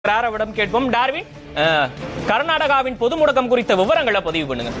ராரவிடம் கேட்போம் டார்வின் அஹ், கர்நாடகாவின் பொது முடக்கம் குறித்த விவரங்களை பதிவு பண்ணுங்க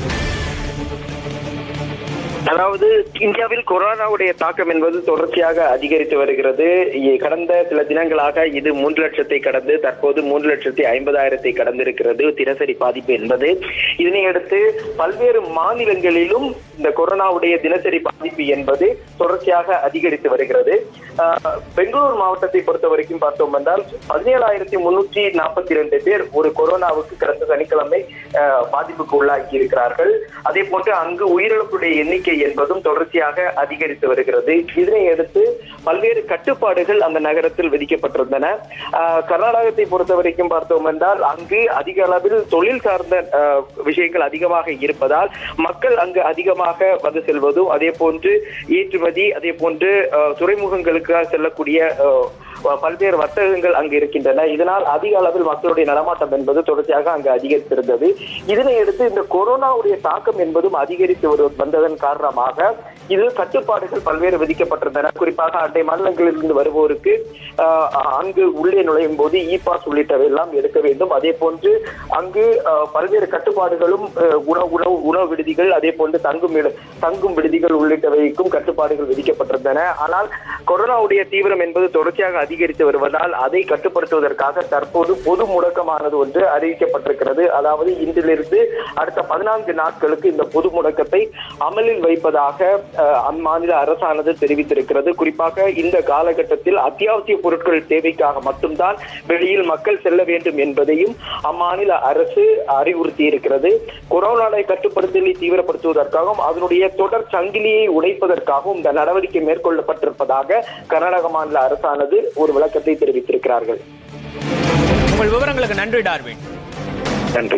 அதாவது இந்தியாவில் கொரோனாவுடைய தாக்கம் என்பது தொடர்ச்சியாக அதிகரித்து வருகிறது இ- கடந்த சில தினங்களாக இது மூன்று லட்சத்தை கடந்து தற்போது மூன்று லட்சத்தி ஐம்பதாயிரத்தை கடந்திருக்கிறது தினசரி பாதிப்பு என்பது இதனையடுத்து பல்வேறு மாநிலங்களிலும் இந்த கொரோனாவுடைய தினசரி பாதிப்பு என்பது தொடர்ச்சியாக அதிகரித்து வருகிறது ஆஹ், பெங்களூர் மாவட்டத்தை பொறுத்த வரைக்கும் பார்த்தோம் என்றால் பதினேழாயிரத்தி முன்னூற்றி நாற்பத்தி ரெண்டு பேர் ஒரு கொரோனாவுக்கு கடந்த சனிக்கிழமை ஆஹ், பாதிப்புக்கு உள்ளாகி இருக்கிறார்கள் அதே போன்று அங்கு உயிரிழப்புடைய எண்ணிக்கை என்பதும் தொடர்ச்சியாக அதிகரித்து வருகிறது இதனை அடுத்து பல்வேறு கட்டுப்பாடுகள் அந்த நகரத்தில் விதிக்கப்பட்டிருந்தன ஆஹ், கர்நாடகத்தை பொறுத்த வரைக்கும் பார்த்தோம் என்றால் அங்கு அதிக அளவில் தொழில் சார்ந்த ஆஹ், விஷயங்கள் அதிகமாக இருப்பதால் மக்கள் அங்கு அதிகமாக வந்து செல்வதும் அதே போன்று ஏற்றுமதி அதே போன்று ஆஹ், துறைமுகங்களுக்காக செல்லக்கூடிய ஆஹ், பல்வேறு வர்த்தகங்கள் அங்கு இருக்கின்றன இதனால் அதிக அளவில் மக்களுடைய நடமாட்டம் என்பது தொடர்ச்சியாக அங்கு அதிகரித்திருந்தது இதனை அடுத்து இந்த கொரோனாவுடைய தாக்கம் என்பதும் அதிகரித்து வரு- வந்ததன் காரணமாக இதில் கட்டுப்பாடுகள் பல்வேறு விதிக்கப்பட்டிருந்தன குறிப்பாக அண்டை மாநிலங்களில் இருந்து வருவோருக்கு ஆஹ், அங்கு உள்ளே நுழையும் போது இ பாஸ் உள்ளிட்டவை எல்லாம் எடுக்க வேண்டும் அதே போன்று அங்கு ஆஹ், பல்வேறு கட்டுப்பாடுகளும் ஆஹ், உணவு உணவு உணவு விடுதிகள் அதே போன்று தங்கும் இட- தங்கும் விடுதிகள் உள்ளிட்டவைக்கும் கட்டுப்பாடுகள் விதிக்கப்பட்டிருந்தன ஆனால் கொரோனாவுடைய தீவிரம் என்பது தொடர்ச்சியாக அதிகரித்து வருவதால் அதை கட்டுப்படுத்துவதற்காக தற்போது பொது முடக்கமானது ஒன்று அறிவிக்கப்பட்டிருக்கிறது அதாவது இன்றிலிருந்து அடுத்த பதினான்கு நாட்களுக்கு இந்த பொது முடக்கத்தை அமலில் வைப்பதாக அஹ், அம்மாநில அரசானது தெரிவித்திருக்கிறது குறிப்பாக இந்த காலகட்டத்தில் அத்தியாவசிய பொருட்கள் தேவைக்காக மட்டும்தான் வெளியில் மக்கள் செல்ல வேண்டும் என்பதையும் அம்மாநில அரசு அறிவுறுத்தி இருக்கிறது கொரோனாவை கட்டுப்படுத்தலை தீவிரப்படுத்துவதற்காகவும் அதனுடைய தொடர் சங்கிலியை உடைப்பதற்காகவும் இந்த நடவடிக்கை மேற்கொள்ளப்பட்டிருப்பதாக கர்நாடக மாநில அரசானது ஒரு விளக்கத்தை தெரிவித்திருக்கிறார்கள் உங்கள் விவரங்களுக்கு நன்றி டார்வின் நன்றி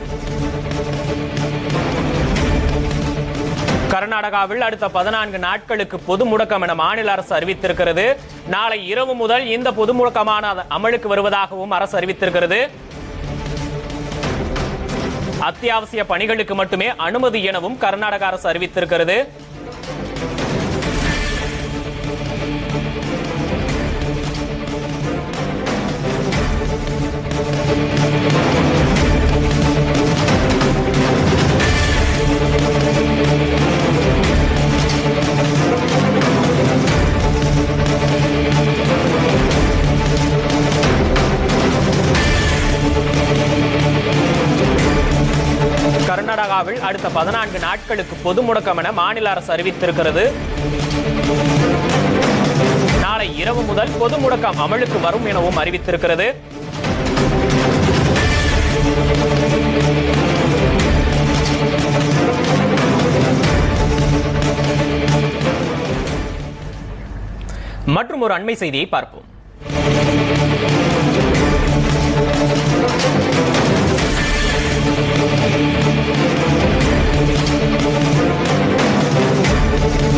கர்நாடகாவில் அடுத்த பதினான்கு நாட்களுக்கு பொது முடக்கம் என மாநில அரசு அறிவித்திருக்கிறது நாளை இரவு முதல் இந்த பொது முடக்கமான அமலுக்கு வருவதாகவும் அரசு அறிவித்திருக்கிறது அத்தியாவசிய பணிகளுக்கு மட்டுமே அனுமதி எனவும் கர்நாடக அரசு அறிவித்திருக்கிறது கர்நாடகாவில் அடுத்த பதினான்கு நாட்களுக்கு பொது முடக்கம் என மாநில அரசு அறிவித்திருக்கிறது நாளை இரவு முதல் பொது முடக்கம் அமலுக்கு வரும் எனவும் அறிவித்திருக்கிறது மற்றும் ஒரு அண்மை செய்தியை பார்ப்போம்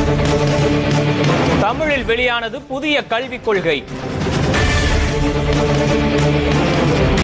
தமிழில் வெளியானது புதிய கல்விக் கொள்கை